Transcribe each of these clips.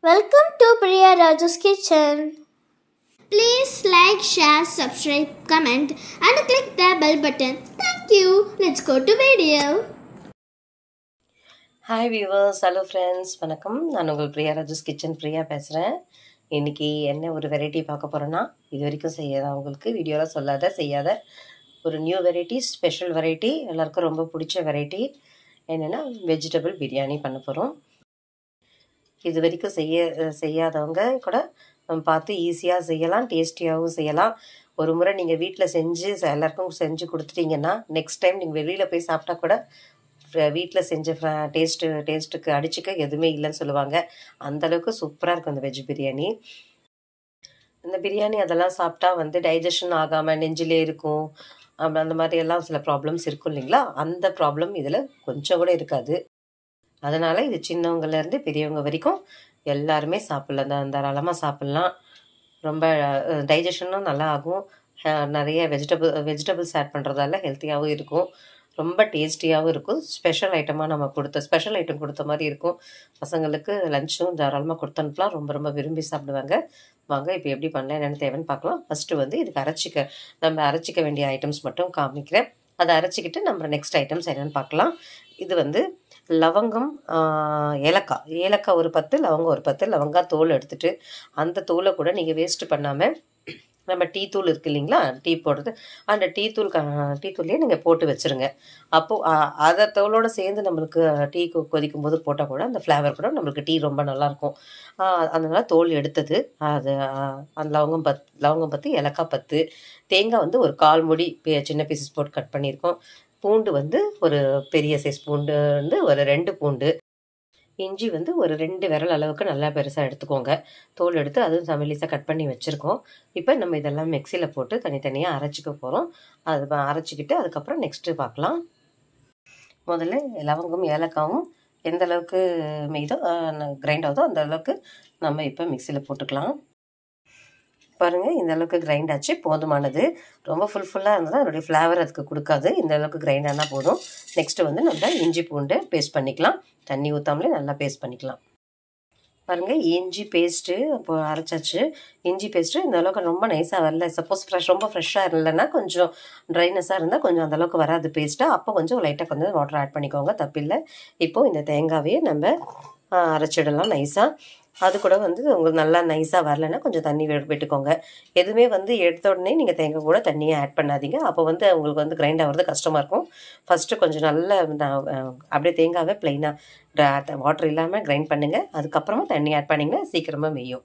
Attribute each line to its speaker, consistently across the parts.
Speaker 1: Welcome to Priya Raju's Kitchen. Please like, share, subscribe, comment, and click the bell button. Thank you. Let's go to video.
Speaker 2: Hi viewers hello friends வணக்கம் நான் உங்கள் Priya ராஜஸ் kitchen Priya பேசுகிறேன் இன்றைக்கி என்ன ஒரு variety பார்க்க போகிறேன்னா இது வரைக்கும் செய்யாத உங்களுக்கு வீடியோவில் சொல்லாத செய்யாத ஒரு நியூ வெரைட்டி ஸ்பெஷல் வெரைட்டி எல்லாருக்கும் ரொம்ப பிடிச்ச வெரைட்டி என்னென்னா வெஜிடபிள் பிரியாணி பண்ண போகிறோம் இது வரைக்கும் செய்ய செய்யாதவங்க கூட நம்ம பார்த்து ஈஸியாக செய்யலாம் டேஸ்டியாகவும் செய்யலாம் ஒரு முறை நீங்கள் வீட்டில் செஞ்சு ச- எல்லாருக்கும் செஞ்சு கொடுத்துட்டீங்கன்னா நெக்ஸ்ட் டைம் நீங்கள் வெளியில் போய் சாப்பிட்டா கூட வீட்டில் செஞ்ச டேஸ்ட்டு டேஸ்ட்டுக்கு அடிச்சுக்க எதுவுமே இல்லைன்னு சொல்லுவாங்க அந்த அளவுக்கு சூப்பராக இருக்கும் அந்த வெஜ் பிரியாணி இந்த பிரியாணி அதெல்லாம் சாப்பிட்டா வந்து டைஜஷன் ஆகாமல் நெஞ்சிலே இருக்கும் அப்புறம் அந்த மாதிரி எல்லாம் சில ப்ராப்ளம்ஸ் இருக்கும் இல்லைங்களா அந்த ப்ராப்ளம் இதில் கொஞ்சம் கூட இருக்காது அதனால் இது சின்னவங்கலேருந்து பெரியவங்க வரைக்கும் எல்லாருமே சாப்பிட்லாம் தான் தாராளமாக சாப்பிட்லாம் ரொம்ப டைஜஷனும் நல்லா ஆகும் அஹ், நிறைய வெஜிடபிள் வெஜிடபிள்ஸ் ஆட் பண்ணுறதால ஹெல்த்தியாகவும் இருக்கும் ரொம்ப டேஸ்டியாகவும் இருக்கும் ஸ்பெஷல் ஐட்டமாக நம்ம கொடுத்த ஸ்பெஷல் ஐட்டம் கொடுத்த மாதிரி இருக்கும் பசங்களுக்கு லஞ்சும் தாராளமாக கொடுத்து அனுப்பலாம் ரொம்ப ரொம்ப விரும்பி சாப்பிடுவாங்க வாங்க இப்போ எப்படி பண்ணலாம் என்னென்னு தேவைன்னு பார்க்கலாம் ஃபஸ்ட்டு வந்து இதுக்கு அரைச்சிக்க நம்ம அரைச்சிக்க வேண்டிய ஐட்டம்ஸ் மட்டும் காமிக்கிறேன் அதை அரைச்சிக்கிட்டு நம்ம நெக்ஸ்ட் ஐட்டம்ஸ் என்னென்னு பார்க்கலாம் இது வந்து லவங்கம் ஆஹ், ஏலக்காய் ஏலக்காய் ஒரு பத்து லவங்கம் ஒரு பத்து லவங்காய் தோல் எடுத்துட்டு அந்த தோலை கூட நீங்கள் வேஸ்ட் பண்ணாமல் நம்ம டீ தூள் இருக்கு இல்லைங்களா டீ போடுறது அந்த டீ தூள் க- டீ தூள்லேயே நீங்கள் போட்டு வச்சுருங்க அப்போது அதை தோலோடு சேர்ந்து நம்மளுக்கு டீ கொ- கொதிக்கும் போது போட்டால் கூட அந்த ஃப்ளேவர் கூட நம்மளுக்கு டீ ரொம்ப நல்லாயிருக்கும் அதனால தோல் எடுத்தது அது ஆஹ், அந்த லவங்கம் பத் லவங்கம் பத்து ஏலக்காய் பத்து தேங்காய் வந்து ஒரு கால் முடி பே- சின்ன பீசஸ் போட்டு கட் பண்ணியிருக்கோம் பூண்டு வந்து ஒரு பெரிய சைஸ் பூண்டு வந்து ஒரு ரெண்டு பூண்டு இஞ்சி வந்து ஒரு ரெண்டு விரல் அளவுக்கு நல்லா பெருசாக எடுத்துக்கோங்க தோல் எடுத்து அதுவும் சமையலிஸாக கட் பண்ணி வச்சுருக்கோம் இப்போ நம்ம இதெல்லாம் மிக்சியில் போட்டு தனித்தனியாக அரைச்சிக்க போகிறோம் அது ப- அரைச்சிக்கிட்டு அதுக்கப்புறம் நெக்ஸ்ட்டு பார்க்கலாம் முதல்ல லவங்கம் ஏலக்காவும் எந்த அளவுக்கு மெய்தோ கிரைண்ட் ஆகுதோ அந்த அளவுக்கு நம்ம இப்போ மிக்சியில் போட்டுக்கலாம் பாருங்கள் இந்த அளவுக்கு கிரைண்ட் ஆச்சு போதுமானது ரொம்ப ஃபுல் ஃபுல்லாக இருந்தால் அதனுடைய ஃப்ளேவர் அதுக்கு கொடுக்காது இந்த அளவுக்கு கிரைண்ட் ஆனால் போதும் நெக்ஸ்ட்டு வந்து நம்ம இஞ்சி பூண்டு பேஸ்ட் பண்ணிக்கலாம் தண்ணி ஊற்றாமலே நல்லா பேஸ்ட் பண்ணிக்கலாம் பாருங்கள் இஞ்சி பேஸ்ட்டு இப்போ அரைச்சாச்சு இஞ்சி பேஸ்ட்டு இந்த அளவுக்கு ரொம்ப நைஸாக வரல சப்போஸ் ஃப்ரெஷ் ரொம்ப ஃப்ரெஷ்ஷாக இல்லைன்னா கொஞ்சம் ட்ரைனஸாக இருந்தால் கொஞ்சம் அந்த அளவுக்கு வராது பேஸ்ட்டாக அப்போ கொஞ்சம் லைட்டாக கொஞ்சம் வாட்டர் ஆட் பண்ணிக்கோங்க தப்பில்லை இப்போது இந்த தேங்காவையே நம்ம ஆ, அரைச்சிடலாம் நைஸாக அது கூட வந்து உங்களுக்கு நல்லா நைஸாக வரலைன்னா கொஞ்சம் தண்ணி வி- விட்டுக்கோங்க எதுவுமே வந்து எடுத்த உடனே நீங்கள் தேங்காய் கூட தண்ணியை ஆட் பண்ணாதீங்க அப்போ வந்து உங்களுக்கு வந்து கிரைண்ட் ஆகிறது கஷ்டமாக இருக்கும் ஃபஸ்ட்டு கொஞ்சம் நல்ல நான், அஹ், அப்படியே தேங்காவை ப்ளைனாக வாட்டர் இல்லாமல் கிரைண்ட் பண்ணுங்கள் அதுக்கப்புறமா தண்ணி ஆட் பண்ணிங்கன்னா சீக்கிரமாக மெய்யும்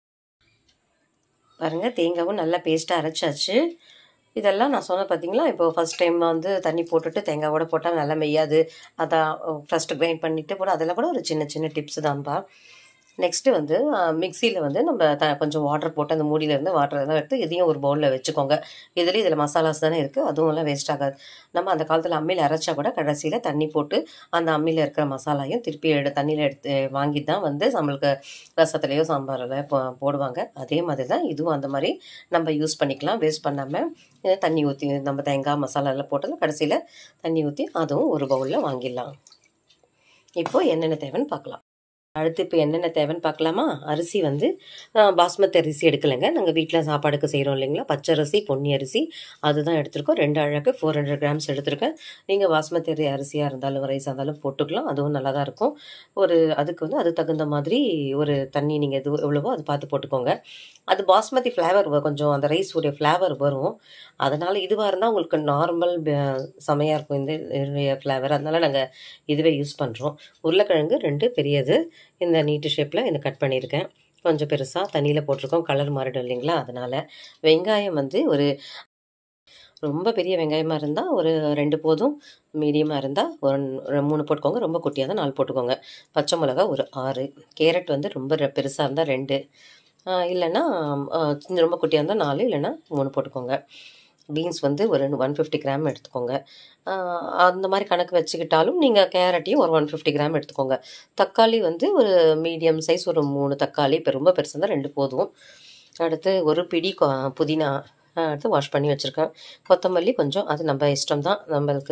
Speaker 2: பாருங்கள் தேங்காவும் நல்லா பேஸ்ட்டாக அரைச்சாச்சு இதெல்லாம் நான் சொன்ன பார்த்தீங்களா இப்போ ஃபஸ்ட் டைம் வந்து தண்ணி போட்டுட்டு தேங்காவோட போட்டால் நல்லா மெய்யாது அதான் ஃபஸ்ட்டு கிரைண்ட் பண்ணிவிட்டு போட அதெல்லாம் கூட ஒரு சின்ன சின்ன டிப்ஸ் தான்ப்பா நெக்ஸ்ட்டு வந்து மிக்சியில் வந்து நம்ம த கொஞ்சம் வாட்டர் போட்டு அந்த மூடியிலேருந்து வாட்டர் எல்லாம் எடுத்து இதையும் ஒரு பவுலில் வச்சுக்கோங்க இதுலேயும் இதில் மசாலாஸ் தானே இருக்குது அதுவும் எல்லாம் வேஸ்ட் ஆகாது நம்ம அந்த காலத்தில் அம்மியில் அரைச்சா கூட கடைசியில் தண்ணி போட்டு அந்த அம்மியில் இருக்கிற மசாலாயும் திருப்பி எடு தண்ணியில் எடுத்து வாங்கி தான் வந்து நம்மளுக்கு ரசத்துலேயோ சாம்பாரில் போ போடுவாங்க அதே மாதிரி தான் இதுவும் அந்த மாதிரி நம்ம யூஸ் பண்ணிக்கலாம் வேஸ்ட் பண்ணாமல் தண்ணி ஊற்றி நம்ம தேங்காய் மசாலா எல்லாம் போட்டது கடைசியில் தண்ணி ஊற்றி அதுவும் ஒரு பவுலில் வாங்கிடலாம் இப்போது என்னென்ன தேவைன்னு பார்க்கலாம் அடுத்து இப்போ என்னென்ன தேவைன்னு பார்க்கலாமா அரிசி வந்து ஆஹ், பாஸ்மதி அரிசி எடுக்கலைங்க நாங்கள் வீட்டில் சாப்பாடுக்கு செய்கிறோம் இல்லைங்களா பச்சை அரிசி பொன்னி அரிசி அதுதான் எடுத்திருக்கோம் ரெண்டு அழகு ஃபோர் ஹண்ட்ரட் கிராம்ஸ் எடுத்திருக்கேன் நீங்கள் பாஸ்மதி அரி அரிசியாக இருந்தாலும் ரைஸாக இருந்தாலும் போட்டுக்கலாம் அதுவும் நல்லா தான் இருக்கும் ஒரு அதுக்கு வந்து அது தகுந்த மாதிரி ஒரு தண்ணி நீங்கள் எது எவ்வளவோ அது பார்த்து போட்டுக்கோங்க அது பாஸ்மதி ஃப்ளேவர் கொஞ்சம் அந்த ரைஸ் உடைய ஃப்ளேவர் வரும் அதனால் இதுவாக இருந்தால் உங்களுக்கு நார்மல் செமையாக இருக்கும் இந்த ஃப்ளேவர் அதனால் நாங்கள் இதுவே யூஸ் பண்ணுறோம் உருளைக்கிழங்கு ரெண்டு பெரியது இந்த நீட்டு ஷேப்பில் இந்த கட் பண்ணியிருக்கேன் கொஞ்சம் பெருசாக தண்ணியில் போட்டிருக்கோம் கலர் மாறிடும் இல்லைங்களா அதனால் வெங்காயம் வந்து ஒரு ரொம்ப பெரிய வெங்காயமாக இருந்தால் ஒரு ரெண்டு போதும் மீடியமாக இருந்தால் ஒரு ஒரு மூணு போட்டுக்கோங்க ரொம்ப குட்டியாக இருந்தால் நாலு போட்டுக்கோங்க பச்சை மிளகா ஒரு ஆறு கேரட் வந்து ரொம்ப ரெ- பெருசாக இருந்தால் ரெண்டு ஆஹ் இல்லைன்னா ஆஹ் சின்ன ரொம்ப குட்டியாக இருந்தால் நாலு இல்லைன்னா மூணு போட்டுக்கோங்க பீன்ஸ் வந்து ஒரு ஒன் ஃபிஃப்டி கிராம் எடுத்துக்கோங்க ஆஹ் அந்த மாதிரி கணக்கு வச்சுக்கிட்டாலும் நீங்கள் கேரட்டையும் ஒரு ஒன் ஃபிஃப்டி கிராம் எடுத்துக்கோங்க தக்காளி வந்து ஒரு மீடியம் சைஸ் ஒரு மூணு தக்காளி இப்போ ரொம்ப பெருசாக இருந்தால் ரெண்டு போதும் அடுத்து ஒரு பிடி கொ- புதினா ஆஹ் எடுத்து வாஷ் பண்ணி வச்சுருக்கேன் கொத்தமல்லி கொஞ்சம் அது நம்ம இஷ்டம் தான் நம்மளுக்கு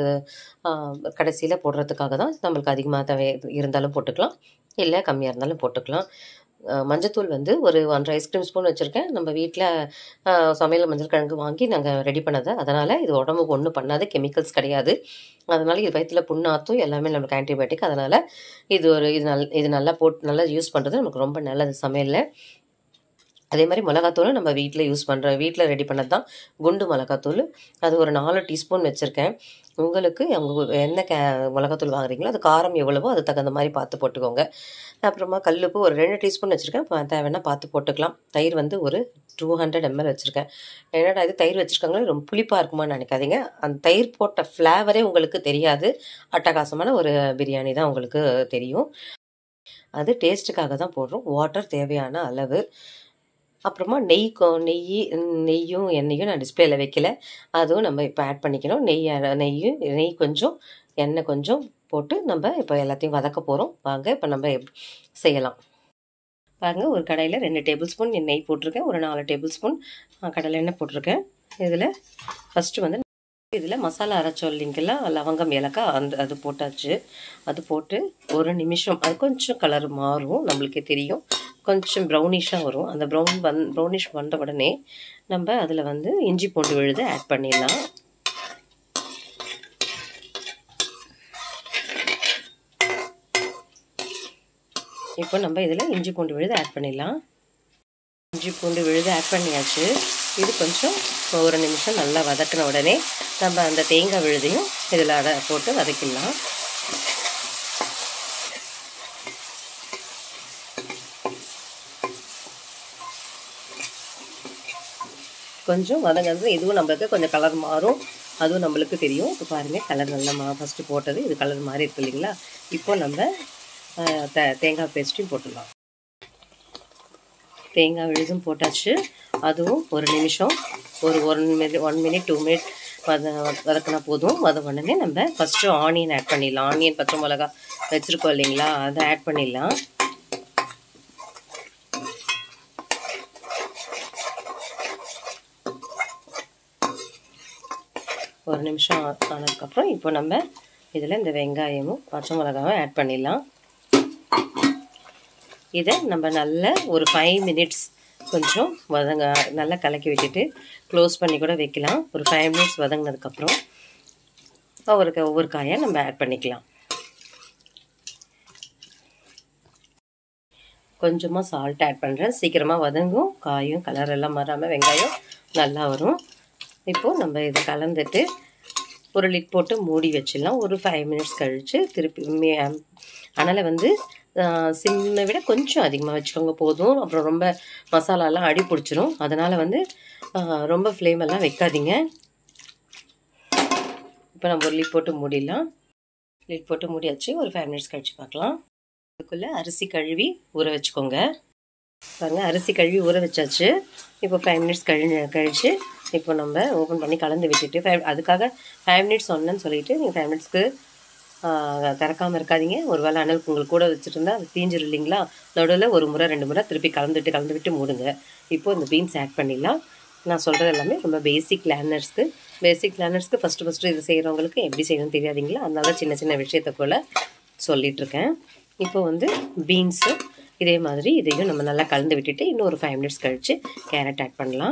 Speaker 2: கடைசியில் போடுறதுக்காக தான் நம்மளுக்கு அதிகமாக தேவை இருந்தாலும் போட்டுக்கலாம் இல்லை கம்மியாக இருந்தாலும் போட்டுக்கலாம் அஹ், மஞ்சத்தூள் வந்து ஒரு ஒன்றரை ஐஸ்கிரீம் ஸ்பூன் வச்சுருக்கேன் நம்ம வீட்டில் சமையல் மஞ்சள் கிழங்கு வாங்கி நாங்கள் ரெடி பண்ணது அதனால் இது உடம்புக்கு ஒன்றும் பண்ணாது கெமிக்கல்ஸ் கிடையாது அதனால் இது வயிற்றில் புண்ணாத்தும் எல்லாமே நம்மளுக்கு ஆன்டிபயோட்டிக் அதனால் இது ஒரு இது நல் இது நல்லா போட்டு நல்லா யூஸ் பண்ணுறது நமக்கு ரொம்ப நல்லது சமையலில் அதே மாதிரி மிளகாத்தூளும் நம்ம வீட்டில் யூஸ் பண்ணுறோம் வீட்டில் ரெடி பண்ணது தான் குண்டு மிளகாத்தூள் அது ஒரு நாலு டீஸ்பூன் வச்சுருக்கேன் உங்களுக்கு அவங்க என்ன கே மிளகாத்தூள் வாங்குறீங்களோ அது காரம் எவ்வளவோ அது தகுந்த மாதிரி பார்த்து போட்டுக்கோங்க அப்புறமா கல்லுப்பு ஒரு ரெண்டு டீஸ்பூன் வச்சுருக்கேன் பா- தேவைன்னா பார்த்து போட்டுக்கலாம் தயிர் வந்து ஒரு டூ ஹண்ட்ரட் எம்எல் வச்சுருக்கேன் என்னடா இது தயிர் வச்சுருக்காங்களே ரொம்ப புளிப்பாக இருக்குமான்னு நினைக்காதீங்க அந்த தயிர் போட்ட ஃப்ளேவரே உங்களுக்கு தெரியாது அட்டகாசமான ஒரு பிரியாணி தான் உங்களுக்கு தெரியும் அது டேஸ்ட்டுக்காக தான் போடுறோம் வாட்டர் தேவையான அளவு அப்புறமா நெய் கொ- நெய் நெய்யும் எண்ணெயும் நான் டிஸ்பிளேல வைக்கல அதுவும் நம்ம இப்போ ஆட் பண்ணிக்கணும் நெய் அ- நெய்யும் நெய் கொஞ்சம் எண்ணெய் கொஞ்சம் போட்டு நம்ம இப்போ எல்லாத்தையும் வதக்க போகிறோம் வாங்க இப்போ நம்ம எப்- செய்யலாம் பாருங்கள் ஒரு கடாயில் ரெண்டு டேபிள் ஸ்பூன் நெய் போட்டிருக்கேன் ஒரு நாலு டேபிள் ஸ்பூன் கடலை எண்ணெய் போட்டிருக்கேன் இதில் ஃபஸ்ட்டு வந்து இதில் மசாலா அரைச்சோம் இல்லைங்களா லவங்கம் ஏலக்காய் அந்த அது போட்டாச்சு அது போட்டு ஒரு நிமிஷம் அது கொஞ்சம் கலர் மாறும் நம்மளுக்கே தெரியும் கொஞ்சம் ப்ரௌனிஷாக வரும் அந்த ப்ரௌன் வந் ப்ரௌனிஷ் வந்த உடனே நம்ம அதில் வந்து இஞ்சி பூண்டு விழுது ஆட் பண்ணிடலாம் இப்போ நம்ம இதில் இஞ்சி பூண்டு விழுது ஆட் பண்ணிடலாம் இஞ்சி பூண்டு விழுது ஆட் பண்ணியாச்சு இது கொஞ்சம் ஒரு நிமிஷம் நல்லா வதக்கின உடனே நம்ம அந்த தேங்காய் விழுதையும் இதில் அட போட்டு வதக்கிடலாம் கொஞ்சம் வதங்கிறது இதுவும் நம்மளுக்கு கொஞ்சம் கலர் மாறும் அதுவும் நம்மளுக்கு தெரியும் இப்போ பாருங்கள் கலர் நல்லா மா ஃபஸ்ட்டு போட்டது இது கலர் மாறி இருக்கு இல்லைங்களா இப்போ நம்ம அஹ், த தேங்காய் பேஸ்ட்டையும் போட்டுடலாம் தேங்காய் விழுதும் போட்டாச்சு அதுவும் ஒரு நிமிஷம் ஒரு one minute one minute two minute வத வதக்கினா போதும் வத உடனே நம்ம ஃபஸ்ட்டு ஆனியன் ஆட் பண்ணிடலாம் ஆனியன் பச்சை மிளகா வச்சுருக்கோம் இல்லைங்களா அதை ஆட் பண்ணிடலாம் ஒரு நிமிஷம் ஆனதுக்கப்புறம் இப்போ நம்ம இதில் இந்த வெங்காயமும் பச்சை மிளகாவும் ஆட் பண்ணிடலாம் இதை நம்ம நல்ல ஒரு ஃபைவ் மினிட்ஸ் கொஞ்சம் வதங்க நல்லா கலக்கி விட்டுட்டு க்ளோஸ் பண்ணி கூட வைக்கலாம் ஒரு ஃபைவ் மினிட்ஸ் வதங்கினதுக்கப்புறம் ஒவ்வொரு க- ஒவ்வொரு காயை நம்ம ஆட் பண்ணிக்கலாம் கொஞ்சமாக சால்ட் ஆட் பண்ணுறேன் சீக்கிரமாக வதங்கும் காயும் கலர் எல்லாம் மாறாமல் வெங்காயம் நல்லா வரும் இப்போது நம்ம இதை கலந்துட்டு ஒரு லிட் போட்டு மூடி வச்சிடலாம் ஒரு ஃபைவ் மினிட்ஸ் கழித்து திருப்பி மே- அதனால் வந்து சிம்மை விட கொஞ்சம் அதிகமாக வச்சுக்கோங்க போதும் அப்புறம் ரொம்ப மசாலாலாம் அடி பிடிச்சிரும் அதனால் வந்து ஆ, ரொம்ப flame எல்லாம் வைக்காதீங்க இப்போ நம்ம ஒரு லிட் போட்டு மூடிடலாம் லிட் போட்டு மூடியாச்சு ஒரு ஃபைவ் மினிட்ஸ் கழிச்சு பார்க்கலாம் அதுக்குள்ளே அரிசி கழுவி ஊற வச்சுக்கோங்க பாருங்க அரிசி கழுவி ஊற வச்சாச்சு இப்போ ஃபைவ் மினிட்ஸ் கழி கழிச்சு இப்போ நம்ம ஓப்பன் பண்ணி கலந்து விட்டுட்டு ஃபைவ் அதுக்காக ஃபைவ் மினிட்ஸ் சொன்னேன்னு சொல்லிட்டு நீங்கள் ஃபைவ் மினிட்ஸ்க்கு திறக்காமல் இருக்காதீங்க ஒரு வேளை அனல் உங்களுக்கு கூட வச்சுட்டு இருந்தால் அது தீஞ்சிரும் இல்லைங்களா நடுவில் ஒரு முறை ரெண்டு முறை திருப்பி கலந்துட்டு கலந்து விட்டு மூடுங்க இப்போ இந்த பீன்ஸ் ஆட் பண்ணிடலாம் நான் சொல்கிறது எல்லாமே ரொம்ப பேசிக் லேர்னர்ஸ்க்கு பேசிக் லேர்னர்ஸ்க்கு ஃபஸ்ட்டு ஃபஸ்ட்டு இது செய்கிறவங்களுக்கு எப்படி செய்யணும்னு தெரியாதீங்களா அதனால சின்ன சின்ன விஷயத்தை போல் சொல்லிகிட்ருக்கேன் இப்போ வந்து பீன்ஸு இதே மாதிரி இதையும் நம்ம நல்லா கலந்து விட்டுட்டு இன்னும் ஒரு ஃபைவ் மினிட்ஸ் கழித்து கேரட் ஆட் பண்ணலாம்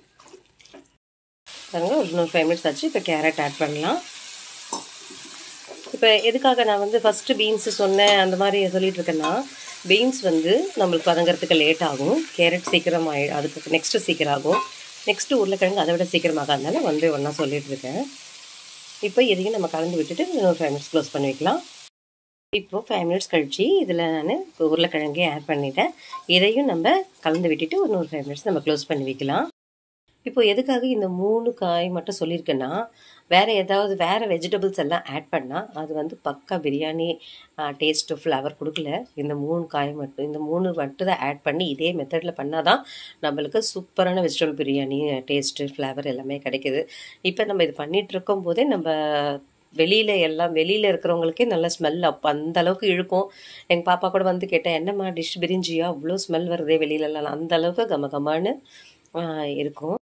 Speaker 2: பாருங்க ஒரு இன்னொரு ஃபைவ் மினிட்ஸ் ஆச்சு இப்போ கேரட் ஆட் பண்ணலாம் இப்போ எதுக்காக நான் வந்து ஃபஸ்ட்டு பீன்ஸு சொன்னேன் அந்த மாதிரி சொல்லிட்டு இருக்கேன்னா பீன்ஸ் வந்து நம்மளுக்கு வதங்கறதுக்கு லேட் ஆகும் கேரட் சீக்கிரம் ஆகி அதுக்கு நெக்ஸ்ட்டு சீக்கிரம் ஆகும் நெக்ஸ்ட்டு உருளைக்கிழங்கு அதை விட சீக்கிரமாகாதனால வந்து ஒன்றா சொல்லிட்டு இருக்கேன் இப்போ இதையும் நம்ம கலந்து விட்டுட்டு இன்னொரு ஃபைவ் மினிட்ஸ் க்ளோஸ் பண்ணி வைக்கலாம் இப்போது ஃபைவ் மினிட்ஸ் கழிச்சு இதில் நான் உருளைக்கிழங்கே ஆட் பண்ணிட்டேன் இதையும் நம்ம கலந்து விட்டுட்டு இன்னொரு ஃபைவ் மினிட்ஸ் நம்ம க்ளோஸ் பண்ணி வைக்கலாம் இப்போ எதுக்காக இந்த மூணு காய் மட்டும் சொல்லியிருக்கேன்னா வேறு ஏதாவது வேறு வெஜிடபிள்ஸ் எல்லாம் ஆட் பண்ணால் அது வந்து பக்கா பிரியாணி டேஸ்ட்டு ஃப்ளவர் கொடுக்கல இந்த மூணு காய் மட்டும் இந்த மூணு மட்டும் தான் ஆட் பண்ணி இதே மெத்தடில் பண்ணால் தான் நம்மளுக்கு சூப்பரான வெஜிடபிள் பிரியாணி டேஸ்ட்டு ஃப்ளவர் எல்லாமே கிடைக்குது இப்போ நம்ம இது பண்ணிகிட்டு இருக்கும் போதே நம்ம வெளியில் எல்லாம் வெளியில் இருக்கிறவங்களுக்கே நல்ல ஸ்மெல் அப்போ அந்த அளவுக்கு இழுக்கும் எங்கள் பாப்பா கூட வந்து கேட்டேன் என்னம்மா டிஷ் பிரிஞ்சியா அவ்வளோ ஸ்மெல் வருதே வெளியிலலாம் அந்த அளவுக்கு கம கமான்னு ஆஹ் இருக்கும்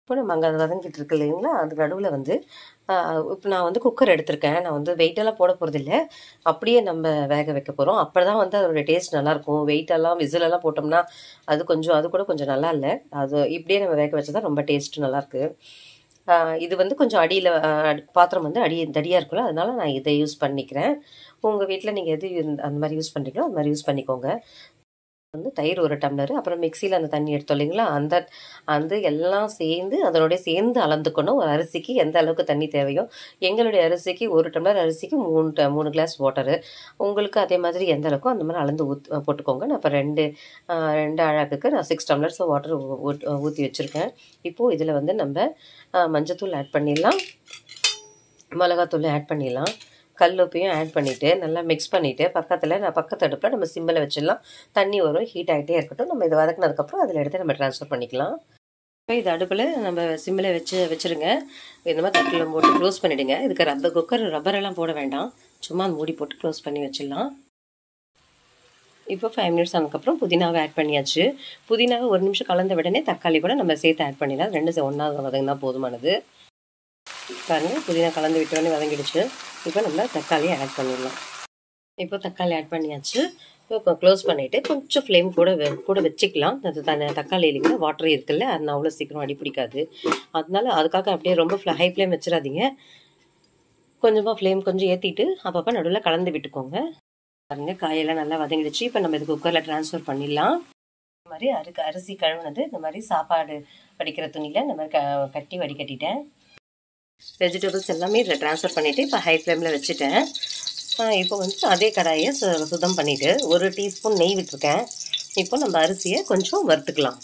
Speaker 2: இப்போ நம்ம அங்கே வதங்கிட்டு இருக்கு இல்லைங்களா அதுக்கு நடுவில் வந்து இப்போ நான் வந்து குக்கர் எடுத்திருக்கேன் நான் வந்து வெயிட்டெல்லாம் போட போகிறதில்ல அப்படியே நம்ம வேக வைக்க போகிறோம் அப்போ தான் வந்து அதோட டேஸ்ட் நல்லாயிருக்கும் வெயிட்டெல்லாம் விசிலெல்லாம் போட்டோம்னா அது கொஞ்சம் அது கூட கொஞ்சம் நல்லா இல்லை அது இப்படியே நம்ம வேக வச்சா தான் ரொம்ப டேஸ்ட் நல்லாயிருக்கு இது வந்து கொஞ்சம் அடியில் பாத்திரம் வந்து அடி தடியாக இருக்குல்ல அதனால நான் இதை யூஸ் பண்ணிக்கிறேன் உங்கள் வீட்டில் நீங்கள் எது அந்த மாதிரி யூஸ் பண்ணுறீங்களோ அது மாதிரி யூஸ் பண்ணிக்கோங்க வந்து தயிர் ஒரு டம்ளர் அப்புறம் மிக்சியில் அந்த தண்ணி எடுத்தோம் இல்லைங்களா அந்த அந்த எல்லாம் சேர்ந்து அதனோடய சேர்ந்து அளந்துக்கணும் ஒரு அரிசிக்கு எந்த அளவுக்கு தண்ணி தேவையோ எங்களுடைய அரிசிக்கு ஒரு டம்ளர் அரிசிக்கு மூணு ட மூணு கிளாஸ் வாட்டரு உங்களுக்கு அதே மாதிரி எந்த அளவுக்கோ அந்த மாதிரி அளந்து ஊத் போட்டுக்கோங்க நான் இப்போ ரெண்டு ரெண்டு அழகுக்கு நான் சிக்ஸ் டம்ளர்ஸ் வாட்டர் ஊற்றி வச்சுருக்கேன் இப்போது இதில் வந்து நம்ம மஞ்சத்தூள் ஆட் பண்ணிடலாம் மிளகாத்தூள் ஆட் பண்ணிடலாம் கல் உப்பையும் ஆட் பண்ணிவிட்டு நல்லா மிக்ஸ் பண்ணிவிட்டு பக்கத்தில் நான் பக்கத்து அடுப்பில் நம்ம சிம்மில் வச்சிடலாம் தண்ணி வரும் ஹீட் ஆகிட்டே இருக்கட்டும் நம்ம இதை வதக்கினதுக்கப்புறம் அதில் எடுத்து நம்ம ட்ரான்ஸ்ஃபர் பண்ணிக்கலாம் இப்போ இது அடுப்பில் நம்ம சிம்மில் வச்சு வச்சுருங்க இந்த மாதிரி தட்டில் போட்டு க்ளோஸ் பண்ணிவிடுங்க இதுக்கு ரப்பர் குக்கர் ரப்பரெல்லாம் போட வேண்டாம் சும்மா மூடி போட்டு க்ளோஸ் பண்ணி வச்சிடலாம் இப்போ ஃபைவ் மினிட்ஸ் ஆனதுக்கப்புறம் புதினாவை ஆட் பண்ணியாச்சு புதினாவை ஒரு நிமிஷம் கலந்த உடனே தக்காளி கூட நம்ம சேர்த்து ஆட் பண்ணிடலாம் ரெண்டு ஒன்றா வதங்கினா போதுமானது பாருங்கள் புதினா கலந்து விட்டோடனே வதங்கிடுச்சு இப்போ நம்ம தக்காளியை ஆட் பண்ணிடலாம் இப்போ தக்காளி ஆட் பண்ணியாச்சு இப்போ க்ளோஸ் பண்ணிவிட்டு கொஞ்சம் ஃப்ளேம் கூட கூட வச்சுக்கலாம் அது தண்ணி தக்காளி இல்லைங்களா வாட்டர் இருக்குல்ல அது அவ்வளோ சீக்கிரம் அடி பிடிக்காது அதனால அதுக்காக அப்படியே ரொம்ப ஹை ஃப்ளேம் வச்சிடாதீங்க கொஞ்சமாக ஃப்ளேம் கொஞ்சம் ஏற்றிட்டு அப்பப்போ நடுவில் கலந்து விட்டுக்கோங்க பாருங்க காயெல்லாம் நல்லா வதங்கிடுச்சு இப்போ நம்ம இது குக்கரில் ட்ரான்ஸ்ஃபர் பண்ணிடலாம் இந்த மாதிரி அருக்கு அரிசி கழுவுனது இந்த மாதிரி சாப்பாடு வடிக்கிற துணியில் இந்த மாதிரி க கட்டி வடிகட்டிட்டேன் வெஜிடபிள்ஸ் எல்லாமே இதில் ட்ரான்ஸ்ஃபர் பண்ணிவிட்டு இப்போ ஹை ஃப்ளேமில் வச்சுட்டேன் இப்போ வந்து அதே கடாயை சு சுத்தம் பண்ணிவிட்டு ஒரு டீஸ்பூன் நெய் விட்டுருக்கேன் இப்போ நம்ம அரிசியை கொஞ்சம் வறுத்துக்கலாம்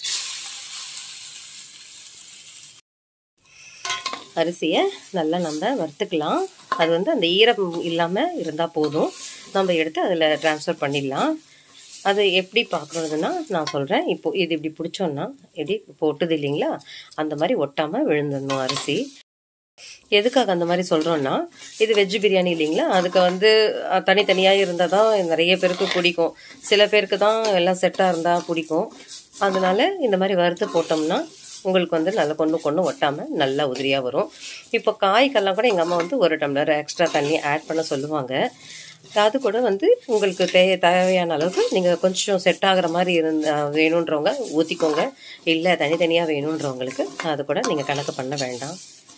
Speaker 2: அரிசியை நல்லா நம்ம வறுத்துக்கலாம் அது வந்து அந்த ஈரம் இல்லாமல் இருந்தால் போதும் நம்ம எடுத்து அதில் ட்ரான்ஸ்ஃபர் பண்ணிடலாம் அது எப்படி பார்க்குறதுன்னா நான் சொல்கிறேன் இப்போ இது இப்படி பிடிச்சோன்னா எப்படி போட்டுது இல்லைங்களா அந்த மாதிரி ஒட்டாமல் விழுந்துடணும் அரிசி எதுக்காக அந்த மாதிரி சொல்கிறோன்னா இது வெஜ் பிரியாணி இல்லைங்களா அதுக்கு வந்து தனித்தனியாக இருந்தால் தான் நிறைய பேருக்கு பிடிக்கும் சில பேருக்கு தான் எல்லாம் செட்டாக இருந்தால் பிடிக்கும் அதனால இந்த மாதிரி வறுத்து போட்டோம்னா உங்களுக்கு வந்து நல்லா கொண்டு கொண்டு ஒட்டாமல் நல்லா உதிரியாக வரும் இப்போ காய்க்கெல்லாம் கூட எங்கள் அம்மா வந்து ஒரு டம்ளர் எக்ஸ்ட்ரா தண்ணி ஆட் பண்ண சொல்லுவாங்க அது கூட வந்து உங்களுக்கு தே தேவையான அளவுக்கு நீங்கள் கொஞ்சம் செட் ஆகிற மாதிரி இருந்த வேணுன்றவங்க ஊற்றிக்கோங்க இல்லை தனித்தனியாக வேணுன்றவங்களுக்கு அது கூட நீங்கள் கணக்கு பண்ண வேண்டாம்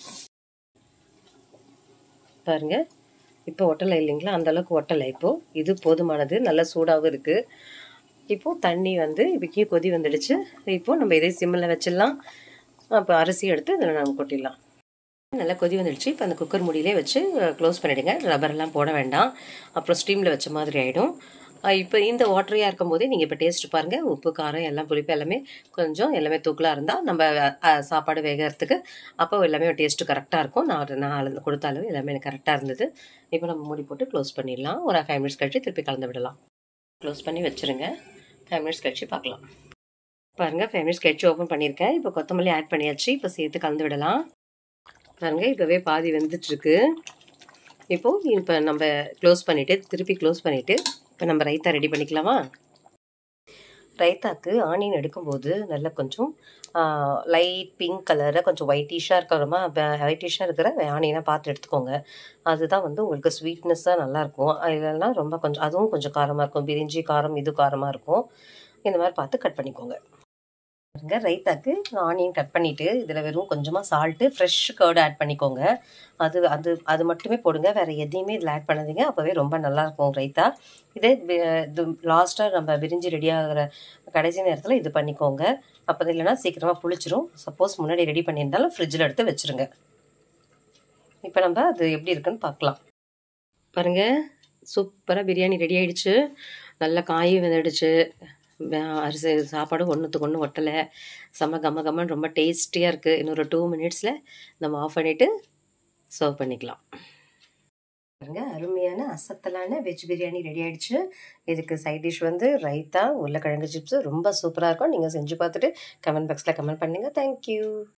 Speaker 2: பாருங்க இப்போ ஒட்டலை இல்லைங்களா அந்த அளவுக்கு ஒட்டலை இப்போது இது போதுமானது நல்ல சூடாகவும் இருக்குது இப்போது தண்ணி வந்து இப்போக்கி கொதி வந்துடுச்சு இப்போது நம்ம இதே சிம்மில் வச்சிடலாம் அப்போ அரிசி எடுத்து அதில் நம்ம கொட்டிடலாம் நல்லா கொதி வந்துடுச்சு இப்போ அந்த குக்கர் மூடியிலே வச்சு க்ளோஸ் பண்ணிவிடுங்க ரப்பர்லாம் போட வேண்டாம் அப்புறம் ஸ்டீமில் வச்ச மாதிரி ஆகிடும் இப்போ இந்த வாட்டரியாக இருக்கும் போதே நீங்கள் இப்போ டேஸ்ட் பாருங்கள் உப்பு காரம் எல்லாம் புளிப்பு எல்லாமே கொஞ்சம் எல்லாமே தூக்கலாக இருந்தால் நம்ம சாப்பாடு வேகிறதுக்கு அப்போ எல்லாமே டேஸ்ட்டு கரெக்டாக இருக்கும் நான் நான் அளந்து கொடுத்த அளவு எல்லாமே எனக்கு கரெக்டாக இருந்தது இப்போ நம்ம மூடி போட்டு க்ளோஸ் பண்ணிடலாம் ஒரு ஃபைவ் மினிட்ஸ் கழிச்சு திருப்பி கலந்து விடலாம் க்ளோஸ் பண்ணி வச்சுருங்க ஃபைவ் மினிட்ஸ் கழிச்சு பார்க்கலாம் பாருங்கள் ஃபைவ் மினிட்ஸ் கழிச்சு ஓப்பன் பண்ணியிருக்கேன் இப்போ கொத்தமல்லி ஆட் பண்ணியாச்சு இப்போ சேர்த்து கலந்து விடலாம் பாருங்க இப்போவே பாதி வெந்துட்டுருக்கு இப்போது இப்போ நம்ம க்ளோஸ் பண்ணிவிட்டு திருப்பி க்ளோஸ் பண்ணிவிட்டு இப்போ நம்ம ரைத்தா ரெடி பண்ணிக்கலாமா ரைத்தாக்கு ஆனியன் எடுக்கும்போது நல்லா கொஞ்சம் லைட் பிங்க் கலரில் கொஞ்சம் ஒயிட்டிஷாக இருக்கிறமா ஒயிட்டிஷாக இருக்கிற ஆனியனாக பார்த்து எடுத்துக்கோங்க அதுதான் வந்து உங்களுக்கு ஸ்வீட்னஸ்ஸாக நல்லாயிருக்கும் இதெல்லாம் ரொம்ப கொஞ்சம் அதுவும் கொஞ்சம் காரமாக இருக்கும் பிரிஞ்சி காரம் இது காரமாக இருக்கும் இந்த மாதிரி பார்த்து கட் பண்ணிக்கோங்க பாருங்க ரைத்தாக்கு ஆனியன் கட் பண்ணிவிட்டு இதில் வெறும் கொஞ்சமாக சால்ட்டு ஃப்ரெஷ் கர்டு ஆட் பண்ணிக்கோங்க அது அது அது மட்டுமே போடுங்க வேறு எதையுமே இதில் ஆட் பண்ணாதீங்க அப்போவே ரொம்ப நல்லாயிருக்கும் ரைத்தா இதே இது லாஸ்ட்டாக நம்ம விரிஞ்சு ரெடி ஆகிற கடைசி நேரத்தில் இது பண்ணிக்கோங்க அப்போ இல்லைன்னா சீக்கிரமாக புளிச்சிரும் சப்போஸ் முன்னாடி ரெடி பண்ணியிருந்தாலும் ஃப்ரிட்ஜில் எடுத்து வச்சுருங்க இப்போ நம்ம அது எப்படி இருக்குன்னு பார்க்கலாம் பாருங்கள் சூப்பராக பிரியாணி ரெடி ஆகிடுச்சு நல்லா காயும் வெந்துடுச்சு அரிசி சாப்பாடு ஒன்றுத்துக்கு ஒன்று ஒட்டலை செம்ம கம்ம கம்மன்னு ரொம்ப டேஸ்டியாக இருக்குது இன்னொரு டூ மினிட்ஸில் நம்ம ஆஃப் பண்ணிவிட்டு சர்வ் பண்ணிக்கலாம் பாருங்க அருமையான அசத்தலான வெஜ் பிரியாணி ரெடி ஆகிடுச்சு இதுக்கு சைட் டிஷ் வந்து ரைத்தா உருளைக்கிழங்கு சிப்ஸு ரொம்ப சூப்பராக இருக்கும் நீங்கள் செஞ்சு பார்த்துட்டு கமெண்ட் பாக்ஸில் கமெண்ட் பண்ணுங்கள் தேங்க்யூ